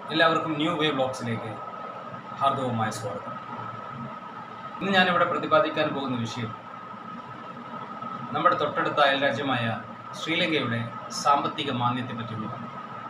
എല്ലാവർക്കും ന്യൂ വേ ബ്ലോഗ്സിലേക്ക് ഹാർദവമായ സ്വാഗതം ഇന്ന് ഞാനിവിടെ പ്രതിപാദിക്കാൻ പോകുന്ന വിഷയം നമ്മുടെ തൊട്ടടുത്ത അയൽരാജ്യമായ ശ്രീലങ്കയുടെ സാമ്പത്തിക മാന്യത്തെ പറ്റിയുള്ളതാണ്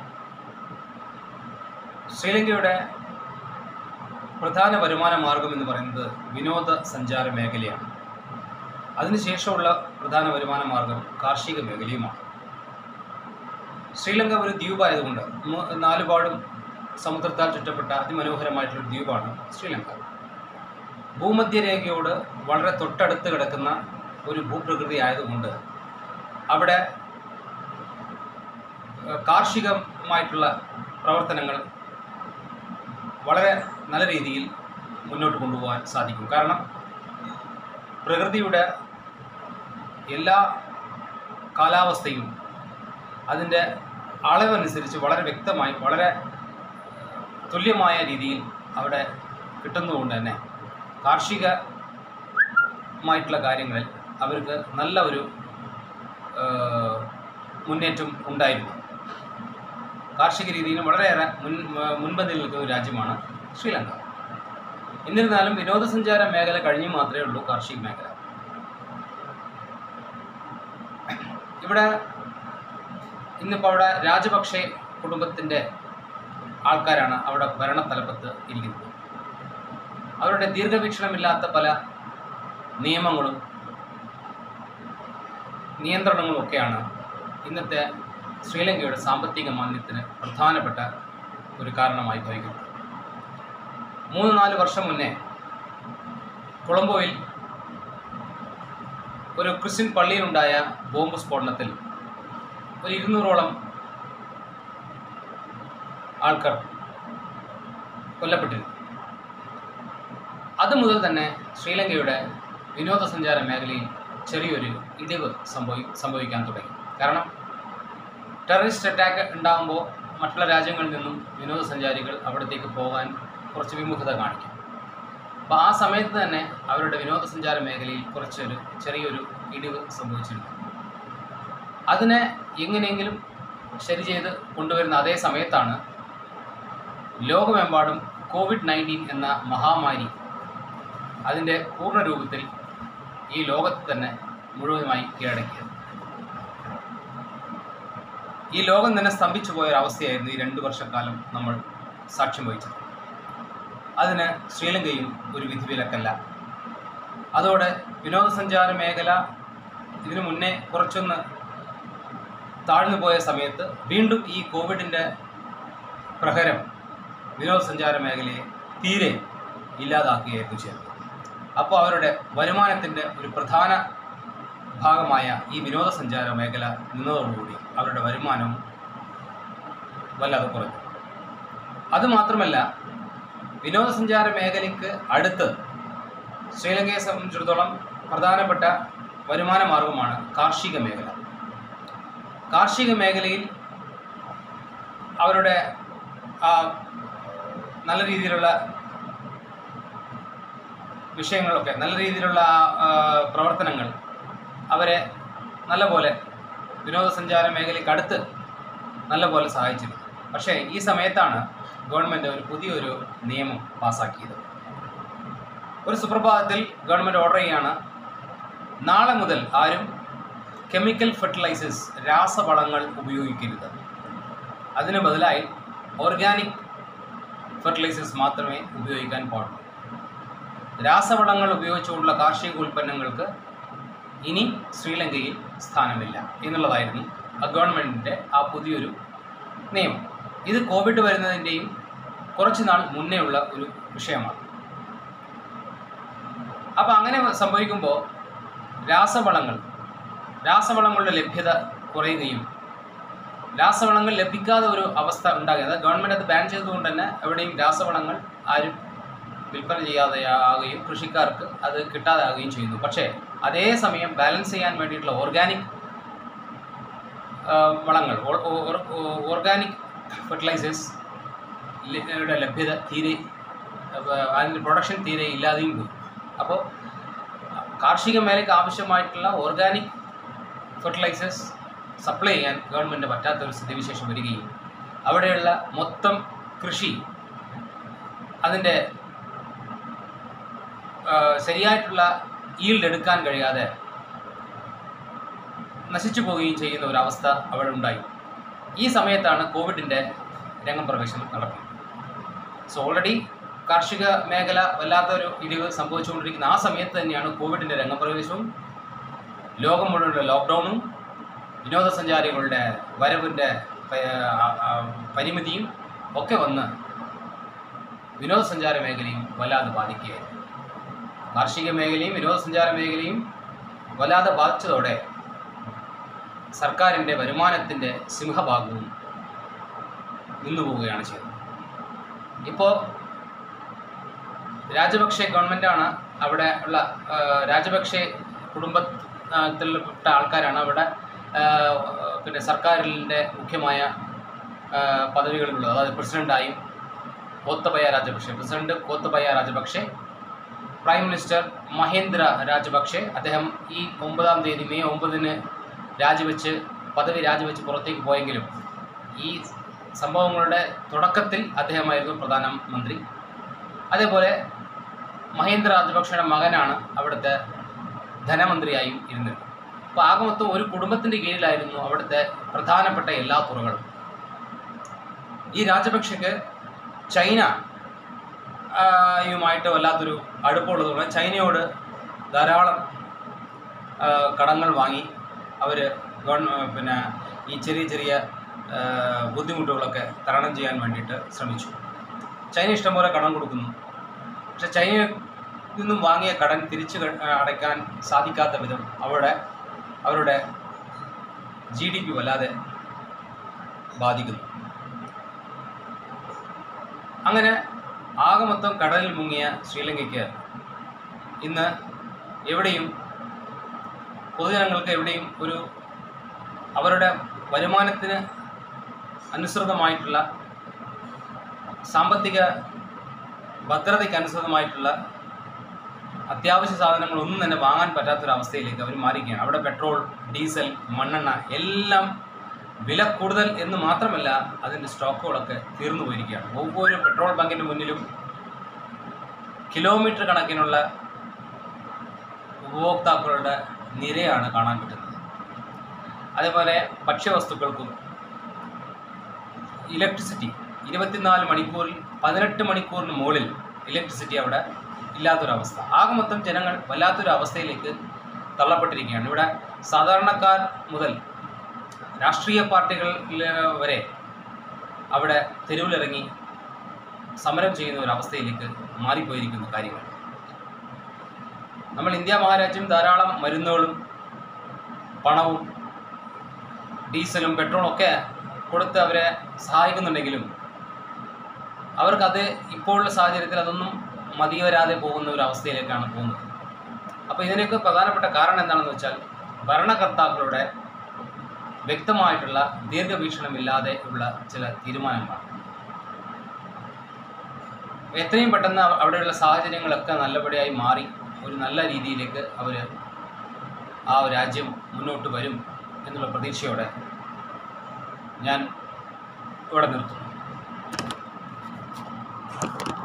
ശ്രീലങ്കയുടെ പ്രധാന വരുമാന മാർഗം എന്ന് പറയുന്നത് വിനോദ സഞ്ചാര മേഖലയാണ് അതിനുശേഷമുള്ള പ്രധാന വരുമാന മാർഗം കാർഷിക മേഖലയുമാണ് ശ്രീലങ്ക ഒരു ദ്വീപായതുകൊണ്ട് മു- നാലുപാടും സമുദ്രത്താൽ ചുറ്റപ്പെട്ട അതിമനോഹരമായിട്ടുള്ള ദ്വീപാണ് ശ്രീലങ്ക ഭൂമധ്യരേഖയോട് വളരെ തൊട്ടടുത്ത് കിടക്കുന്ന ഒരു ഭൂപ്രകൃതി ആയതുകൊണ്ട് അവിടെ ഏഹ്, കാർഷികമായിട്ടുള്ള പ്രവർത്തനങ്ങൾ വളരെ നല്ല രീതിയിൽ മുന്നോട്ട് കൊണ്ടുപോകാൻ സാധിക്കും കാരണം പ്രകൃതിയുടെ എല്ലാ കാലാവസ്ഥയും അതിൻ്റെ അളവനുസരിച്ച് വളരെ വ്യക്തമായി വളരെ തുല്യമായ രീതിയിൽ അവിടെ കിട്ടുന്നതുകൊണ്ട് തന്നെ കാർഷികമായിട്ടുള്ള കാര്യങ്ങളിൽ അവർക്ക് നല്ല ഒരു ആ, മുന്നേറ്റം ഉണ്ടായിരുന്നു കാർഷിക രീതിയിലും വളരെയേറെ മുൻ മുൻപന്തിയിൽ നിൽക്കുന്ന ഒരു രാജ്യമാണ് ശ്രീലങ്ക എന്നിരുന്നാലും വിനോദസഞ്ചാര മേഖല കഴിഞ്ഞു മാത്രമേ ഉള്ളൂ കാർഷിക മേഖല ഇവിടെ ഇന്നിപ്പോൾ അവിടെ രാജപക്ഷെ കുടുംബത്തിൻ്റെ ആൾക്കാരാണ് അവിടെ ഭരണത്തലപ്പത്ത് ഇരിക്കുന്നത് അവരുടെ ദീർഘവീക്ഷണമില്ലാത്ത പല നിയമങ്ങളും നിയന്ത്രണങ്ങളും ഒക്കെയാണ് ഇന്നത്തെ ശ്രീലങ്കയുടെ സാമ്പത്തിക മാന്ദ്യത്തിന് പ്രധാനപ്പെട്ട ഒരു കാരണമായി ഭവിക്കുന്നത് മൂന്ന് നാല് വർഷം മുന്നേ കൊളംബോയിൽ ഒരു ക്രിസ്ത്യൻ പള്ളിയിലുണ്ടായ ബോംബ് സ്ഫോടനത്തിൽ ഒരു ഇരുന്നൂറോളം ആൾക്കാർ കൊല്ലപ്പെട്ടിരുന്നു അത് മുതൽ തന്നെ ശ്രീലങ്കയുടെ വിനോദസഞ്ചാര മേഖലയിൽ ചെറിയൊരു ഇടിവ് സംഭവി സംഭവിക്കാൻ തുടങ്ങി കാരണം ടെററിസ്റ്റ് അറ്റാക്ക് ഉണ്ടാകുമ്പോൾ മറ്റുള്ള രാജ്യങ്ങളിൽ നിന്നും വിനോദസഞ്ചാരികൾ അവിടത്തേക്ക് പോകാൻ കുറച്ച് വിമുഖത കാണിക്കും അപ്പോൾ ആ സമയത്ത് തന്നെ അവരുടെ വിനോദസഞ്ചാര മേഖലയിൽ കുറച്ചൊരു ചെറിയൊരു ഇടിവ് സംഭവിച്ചിരുന്നു അതിനെ എങ്ങനെയെങ്കിലും ശരി ചെയ്ത് കൊണ്ടുവരുന്ന അതേ സമയത്താണ് ലോകമെമ്പാടും കോവിഡ് നയൻറ്റീൻ എന്ന മഹാമാരി അതിൻ്റെ പൂർണ്ണ രൂപത്തിൽ ഈ ലോകത്ത് തന്നെ മുഴുവനുമായി കീഴടക്കിയത് ഈ ലോകം തന്നെ സ്തംഭിച്ചു പോയ ഒരവസ്ഥയായിരുന്നു ഈ രണ്ട് വർഷക്കാലം നമ്മൾ സാക്ഷ്യം വഹിച്ചത് അതിന് ശ്രീലങ്കയും ഒരു വിധിവിലക്കല്ല അതോടെ വിനോദസഞ്ചാര മേഖല ഇതിനു മുന്നേ കുറച്ചൊന്ന് താഴ്ന്നു പോയ സമയത്ത് വീണ്ടും ഈ കോവിഡിൻ്റെ പ്രഹരം വിനോദസഞ്ചാര മേഖലയെ തീരെ ഇല്ലാതാക്കുകയായിരുന്നു ചെയ്തത് അപ്പോൾ അവരുടെ വരുമാനത്തിൻ്റെ ഒരു പ്രധാന ഭാഗമായ ഈ വിനോദസഞ്ചാര മേഖല നിന്നതോടുകൂടി അവരുടെ വരുമാനവും വല്ലാതെ കുറഞ്ഞു അതുമാത്രമല്ല വിനോദസഞ്ചാര മേഖലയ്ക്ക് അടുത്ത് ശ്രീലങ്കയെ സംബന്ധിച്ചിടത്തോളം പ്രധാനപ്പെട്ട വരുമാന മാർഗമാണ് കാർഷിക മേഖല കാർഷിക മേഖലയിൽ അവരുടെ ആ നല്ല രീതിയിലുള്ള വിഷയങ്ങളൊക്കെ നല്ല രീതിയിലുള്ള ആ, പ്രവർത്തനങ്ങൾ അവരെ നല്ലപോലെ വിനോദസഞ്ചാര മേഖലയ്ക്ക് അടുത്ത് നല്ലപോലെ സഹായിച്ചിരുന്നു പക്ഷേ ഈ സമയത്താണ് ഗവൺമെൻറ് ഒരു പുതിയൊരു നിയമം പാസ്സാക്കിയത് ഒരു സുപ്രഭാതത്തിൽ ഗവൺമെൻറ് ഓർഡർ ചെയ്യാണ് നാളെ മുതൽ ആരും കെമിക്കൽ ഫെർട്ടിലൈസേഴ്സ് രാസവളങ്ങൾ ഉപയോഗിക്കരുത് അതിന് ബദലായി ഓർഗാനിക് ഫെർട്ടിലൈസേഴ്സ് മാത്രമേ ഉപയോഗിക്കാൻ പാടുള്ളൂ രാസവളങ്ങൾ ഉപയോഗിച്ചുകൊണ്ടുള്ള കാർഷിക ഉൽപ്പന്നങ്ങൾക്ക് ഇനി ശ്രീലങ്കയിൽ സ്ഥാനമില്ല എന്നുള്ളതായിരുന്നു ആ ഗവൺമെൻറ്റിൻ്റെ ആ പുതിയൊരു നിയമം ഇത് കോവിഡ് വരുന്നതിൻ്റെയും കുറച്ച് നാൾ മുന്നേ ഉള്ള ഒരു വിഷയമാണ് അപ്പോൾ അങ്ങനെ സംഭവിക്കുമ്പോൾ രാസവളങ്ങൾ രാസവളങ്ങളുടെ ലഭ്യത കുറയുകയും രാസവളങ്ങൾ ലഭിക്കാതെ ഒരു അവസ്ഥ ഉണ്ടാകുക അതായത് ഗവൺമെൻറ് അത് ബാൻ ചെയ്തുകൊണ്ട് തന്നെ എവിടെയും രാസവളങ്ങൾ ആരും വിൽപ്പന ചെയ്യാതെ ആകുകയും കൃഷിക്കാർക്ക് അത് കിട്ടാതെ ആകുകയും ചെയ്യുന്നു പക്ഷേ അതേസമയം ബാലൻസ് ചെയ്യാൻ വേണ്ടിയിട്ടുള്ള ഓർഗാനിക് വളങ്ങൾ ഓർഗാനിക് ഫെർട്ടിലൈസേഴ്സ് യുടെ ലഭ്യത തീരെ അഹ് അതിൻ്റെ പ്രൊഡക്ഷൻ തീരെ ഇല്ലാതെയും പോയി അപ്പോൾ കാർഷിക മേഖലയ്ക്ക് ആവശ്യമായിട്ടുള്ള ഓർഗാനിക് ഫെർട്ടിലൈസേഴ്സ് സപ്ലൈ ചെയ്യാൻ ഗവൺമെൻറ് പറ്റാത്തൊരു സ്ഥിതിവിശേഷം വരികയും അവിടെയുള്ള മൊത്തം കൃഷി അതിൻ്റെ ആ, ശരിയായിട്ടുള്ള ഈൽഡ് എടുക്കാൻ കഴിയാതെ നശിച്ചു പോവുകയും ചെയ്യുന്ന ഒരവസ്ഥ അവിടെ ഉണ്ടായി ഈ സമയത്താണ് കോവിഡിൻ്റെ രംഗപ്രവേശനം നടക്കുന്നത് സോ ഓൾറെഡി കാർഷിക മേഖല വല്ലാത്തൊരു ഇടിവ് സംഭവിച്ചുകൊണ്ടിരിക്കുന്ന ആ സമയത്ത് തന്നെയാണ് കോവിഡിൻ്റെ രംഗപ്രവേശവും ലോകം മുഴുവനുള്ള ലോക്ക്ഡൗണും വിനോദസഞ്ചാരികളുടെ വരവിൻ്റെ പ- ആ- ആ പരിമിതിയും ഒക്കെ വന്ന് വിനോദസഞ്ചാര മേഖലയും വല്ലാതെ ബാധിക്കുകയായിരുന്നു കാർഷിക മേഖലയും വിനോദസഞ്ചാര മേഖലയും വല്ലാതെ ബാധിച്ചതോടെ സർക്കാരിൻ്റെ വരുമാനത്തിൻ്റെ സിംഹഭാഗവും നിന്നുപോവുകയാണ് ചെയ്തത് ഇപ്പോൾ രാജപക്ഷെ ഗവൺമെൻറ്റാണ് അവിടെ ഉള്ള ആ, രാജപക്ഷെ കുടുംബത്തിൽപ്പെട്ട ആൾക്കാരാണ് അവിടെ ആ, പിന്നെ സർക്കാരിൻ്റെ മുഖ്യമായ ആ, പദവികളിലുള്ളത് അതായത് പ്രസിഡൻ്റായും Gotabaya Rajapaksa president Gotabaya Rajapaksa prime minister Mahendra Rajapaksa അദ്ദേഹം ഈ ഒമ്പതാം തീയതി മെയ് ഒമ്പതിന് രാജിവെച്ച് പദവി രാജിവെച്ച് പുറത്തേക്ക് പോയെങ്കിലും ഈ സംഭവങ്ങളുടെ തുടക്കത്തിൽ അദ്ദേഹമായിരുന്നു പ്രധാനമന്ത്രി അതേപോലെ മഹേന്ദ്ര രാജപക്ഷയുടെ മകനാണ് അവിടുത്തെ ധനമന്ത്രിയായും ഇരുന്നത് അപ്പോൾ ആകെ മൊത്തം ഒരു കുടുംബത്തിൻ്റെ കീഴിലായിരുന്നു അവിടുത്തെ പ്രധാനപ്പെട്ട എല്ലാ തുറകളും ഈ രാജപക്ഷയ്ക്ക് ചൈന ആ, യുമായിട്ട് വല്ലാത്തൊരു അടുപ്പമുള്ളതുകൊണ്ട് ചൈനയോട് ധാരാളം ആ, കടങ്ങൾ വാങ്ങി അവർ പിന്നെ ഈ ചെറിയ ചെറിയ ആ, ബുദ്ധിമുട്ടുകളൊക്കെ തരണം ചെയ്യാൻ വേണ്ടിയിട്ട് ശ്രമിച്ചു ചൈന ഇഷ്ടംപോലെ കടം കൊടുക്കുന്നു പക്ഷെ ചൈനയിൽ നിന്നും വാങ്ങിയ കടൻ തിരിച്ചു ക- ആ, അടയ്ക്കാൻ സാധിക്കാത്ത വിധം അവിടെ അവരുടെ ജി ഡി പി വല്ലാതെ ബാധിക്കുന്നു അങ്ങനെ ആകെ മൊത്തം കടലിൽ മുങ്ങിയ ശ്രീലങ്കയ്ക്ക് ഇന്ന് എവിടെയും പൊതുജനങ്ങൾക്ക് എവിടെയും ഒരു അവരുടെ വരുമാനത്തിന് അനുസൃതമായിട്ടുള്ള സാമ്പത്തിക ഭദ്രതയ്ക്ക് അനുസൃതമായിട്ടുള്ള അത്യാവശ്യ സാധനങ്ങളൊന്നും തന്നെ വാങ്ങാൻ പറ്റാത്തൊരവസ്ഥയിലേക്ക് അവർ മാറിയിരിക്കുകയാണ് അവിടെ പെട്രോൾ ഡീസൽ മണ്ണെണ്ണ എല്ലാം വില കൂടുതൽ എന്ന് മാത്രമല്ല അതിൻ്റെ സ്റ്റോക്കുകളൊക്കെ തീർന്നു പോയിരിക്കുകയാണ് ഒவ்வொരു പെട്രോൾ ബങ്കിൻ്റെ മുന്നിലും കിലോമീറ്റർ കണക്കിനുള്ള ഉപഭോക്താക്കളുടെ നിരയാണ് കാണാൻ പറ്റുന്നത് അതേപോലെ ഭക്ഷ്യവസ്തുക്കൾക്കും ഇലക്ട്രിസിറ്റി ഇരുപത്തിനാല് മണിക്കൂറിൽ പതിനെട്ട് മണിക്കൂറിന് മുകളിൽ ഇലക്ട്രിസിറ്റി അവിടെ ഇല്ലാത്തൊരവസ്ഥ ആകെ മൊത്തം ജനങ്ങൾ വല്ലാത്തൊരു അവസ്ഥയിലേക്ക് തള്ളപ്പെട്ടിരിക്കുകയാണ് ഇവിടെ സാധാരണക്കാർ മുതൽ രാഷ്ട്രീയ പാർട്ടികൾ വരെ അവിടെ തെരുവിലിറങ്ങി സമരം ചെയ്യുന്ന ഒരു അവസ്ഥയിലേക്ക് മാറിപ്പോയിരിക്കുന്ന കാര്യങ്ങൾ നമ്മൾ ഇന്ത്യ മഹാരാജ്യം ധാരാളം മരുന്നുകളും പണവും ഡീസലും പെട്രോളും ഒക്കെ കൊടുത്ത് അവരെ സഹായിക്കുന്നുണ്ടെങ്കിലും അവർക്കത് ഇപ്പോഴുള്ള സാഹചര്യത്തിൽ അതൊന്നും മതി വരാതെ പോകുന്ന ഒരു അവസ്ഥയിലേക്കാണ് പോകുന്നത് അപ്പോൾ ഇതിനൊക്കെ പ്രധാനപ്പെട്ട കാരണം എന്താണെന്ന് വെച്ചാൽ ഭരണകർത്താക്കളുടെ വ്യക്തമായിട്ടുള്ള ദീർഘവീക്ഷണമില്ലാതെ ഉള്ള ചില തീരുമാനങ്ങളാണ് എത്രയും പെട്ടെന്ന് അവ- അവിടെയുള്ള സാഹചര്യങ്ങളൊക്കെ നല്ലപടിയായി മാറി ഒരു നല്ല രീതിയിലേക്ക് അവർ ആ രാജ്യം മുന്നോട്ട് വരും എന്നുള്ള പ്രതീക്ഷയോടെ ഞാൻ ഇവിടെ നിർത്തുന്നു